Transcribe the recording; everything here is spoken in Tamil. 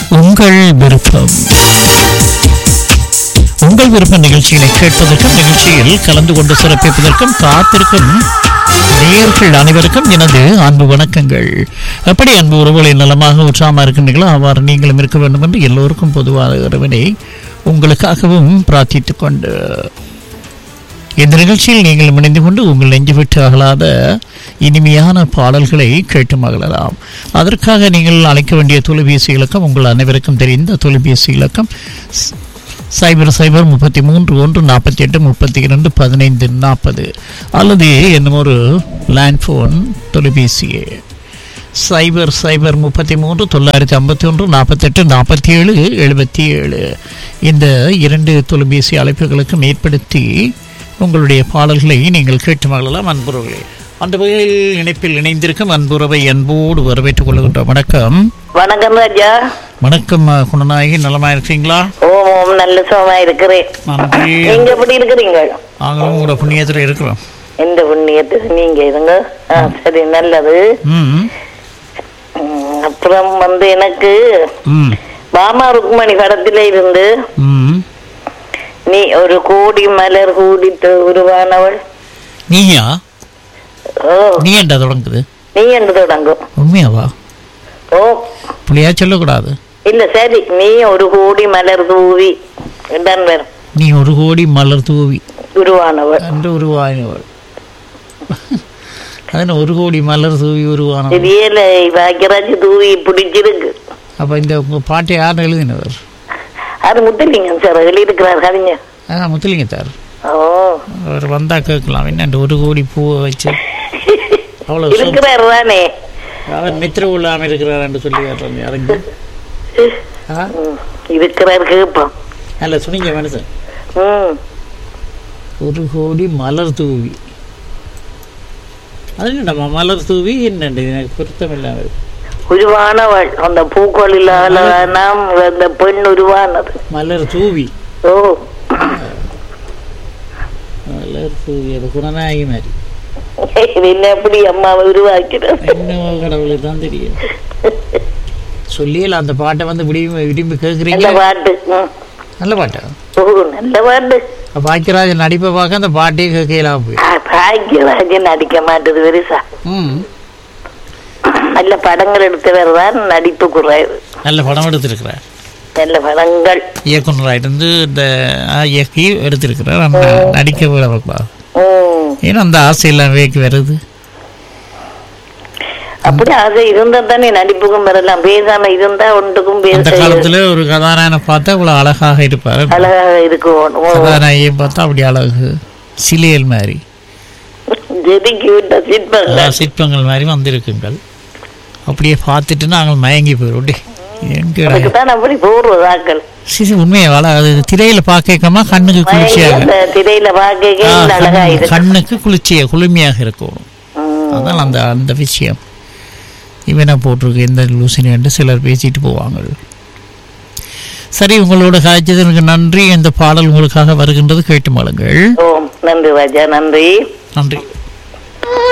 உங்கள் விருப்பம் உங்கள் விருப்ப நிகழ்ச்சிகளை கேட்பதற்கும் நிகழ்ச்சியில் கலந்து கொண்டு சிறப்பிப்பதற்கும் காத்திருக்கும் நேயர்கள் அனைவருக்கும் எனது அன்பு வணக்கங்கள் எப்படி அன்பு உறவுகளை நலமாக உற்சாகமாக இருக்கின்றீர்களோ அவ்வாறு நீங்களும் இருக்க வேண்டும் என்று எல்லோருக்கும் பொதுவாக இறைவனை உங்களுக்காகவும் பிரார்த்தித்துக் கொண்டு இந்த நிகழ்ச்சியில் நீங்கள் இணைந்து கொண்டு உங்கள் நெஞ்சு விட்டு அகலாத இனிமையான பாடல்களை கேட்டு மகிழலாம் அதற்காக நீங்கள் அழைக்க வேண்டிய தொலைபேசி இலக்கம் உங்கள் அனைவருக்கும் தெரிந்த தொலைபேசி இலக்கம் ஸ்- சைபர் சைபர் முப்பத்தி மூன்று ஒன்று நாற்பத்தி எட்டு முப்பத்தி இரண்டு பதினைந்து நாற்பது அல்லது என்னும் ஒரு லேண்ட்ஃபோன் தொலைபேசியே சைபர் சைபர் முப்பத்தி மூன்று தொள்ளாயிரத்தி ஐம்பத்தி ஒன்று நாற்பத்தெட்டு நாற்பத்தி ஏழு எழுபத்தி ஏழு இந்த இரண்டு தொலைபேசி அழைப்புகளுக்கும் ஏற்படுத்தி உங்களுடைய பாடல்களை நீங்கள் கேட்டு மகிழலாம் அன்புறவுகளே அந்த வகையில் இணைப்பில் இணைந்திருக்கும் அன்புறவை அன்போடு வரவேற்றுக் கொள்கின்றோம் வணக்கம் வணக்கம் ராஜா வணக்கம் அஹ், குணநாயகி நலமா இருக்கீங்களா ஓம் ஓம் நல்ல சுகமா இருக்கிறேன் நன்றி நீங்க எப்படி இருக்கிறீங்க நாங்களும் உங்களோட புண்ணியத்தில் இருக்கிறோம் எந்த புண்ணியத்துக்கு நீங்க இருங்க ஆ, சரி நல்லது ம் ம், அப்புறம் வந்து எனக்கு ம் பாமா ருக்மணி படத்தில இருந்து ம் நீ ஒரு கோடி மலர் கூடித்து உருவானவள் நீயா ஓ நீ என்ன தொடங்குது நீ என்று தொடங்கும் உண்மையாவா ஓ புள்ளியா சொல்லக்கூடாது இல்ல சரி நீ ஒரு கோடி மலர் தூவி இதான் வரும் நீ ஒரு கோடி மலர் தூவி உருவானவள் என்று உருவானவள் அதன ஒரு கோடி மலர் தூவி உருவானவள் தெரியல பாக்கியராஜ் தூவி பிடிச்சிருக்கு அப்ப இந்த உங்க பாட்டை யார் எழுதினவர் அது முத்தலிங்கம் சார் எழுதியிருக்கிறார் கவிஞர் ஆ முத்துலிங்க சார் ஓ அவர் வந்தா கேட்கலாம் என்ன ஒரு கோடி பூவை வச்சு அவ்வளவு சொல் இருக்கிறார் தானே அவர் நித்திர உள்ளாம இருக்கிறார் என்று சொல்லி காட்டுறாங்க அதுங்க ஆ ம், இருக்கிறார் கேட்போம் நல்ல சொன்னீங்க மனுஷன் ம் ஒரு கோடி மலர் தூவி அது என்னடா மலர் தூவி என்னண்டு எனக்கு பொருத்தம் இல்லாம இருக்கு உருவானவள் அந்த பூக்களிலால நாம் அந்த பெண் உருவானது மலர் தூவி ஓ மலர் தூவி அது குணநாயகி மாதிரி இது என்ன எப்படி அம்மாவை உருவாக்கிறது என்னவோ கடவுளுக்கு தான் தெரியும் சொல்லியல அந்த பாட்டை வந்து விரும்பி விரும்பி கேட்குறீங்க நல்ல பாட்டு ம். நல்ல பாட்டா ஓ நல்ல பாட்டு பாக்கியராஜன் நடிப்பை பார்க்க அந்த பாட்டே கேட்கலாம் போய் ஆ, பாக்கியராஜன் நடிக்க மாட்டது பெருசா ம் நல்ல படங்கள் எடுத்தவர் தான் நடிப்பு குறைவு நல்ல படம் எடுத்திருக்கிறார் நல்ல படங்கள் இயக்குனராக இருந்து இந்த ஆ, இயக்கி எடுத்திருக்கிறார் அந்த நடிக்க விடப்பா ம் ஏன்னா அந்த ஆசையெல்லாம் வேக்கு வருது அப்படி ஆசை இருந்தா தானே நடிப்புக்கும் வரலாம் பேசாம இருந்தா ஒன்றுக்கும் அந்த பேச காலத்துல ஒரு கதாநாயகனை பார்த்தா இவ்வளவு அழகாக இருப்பார் அழகாக இருக்கும் ஓ, கதாநாயகியை பார்த்தா அப்படி அழகு சிலையல் மாதிரி ஜெதிக்கு விட்ட சிற்பங்கள் அதான் சிற்பங்கள் மாதிரி வந்திருக்குங்கள் அப்படியே பார்த்துட்டு நாங்கள் மயங்கி போயிடும் டே எங்கடா அதுக்கு தான் அப்படி போடுறதாக்கள் சிசி உண்மையை வள அது திரையில பார்க்கமா கண்ணுக்கு குளிர்ச்சியாக அந்த திரையில பார்க்க ஆ, அழகா கண்ணு- இருக்கு கண்ணுக்கு குளிர்ச்சியா குளுமையாக இருக்கும் ம். அதான் அந்த அந்த விஷயம் இவனை போட்டிருக்கு எந்த லூசினு சிலர் பேசிட்டு போவாங்க சரி உங்களோட காய்ச்சதற்கு நன்றி இந்த பாடல் உங்களுக்காக வருகின்றது கேட்டு மாளுங்கள் ஓ நன்றி ராஜா நன்றி நன்றி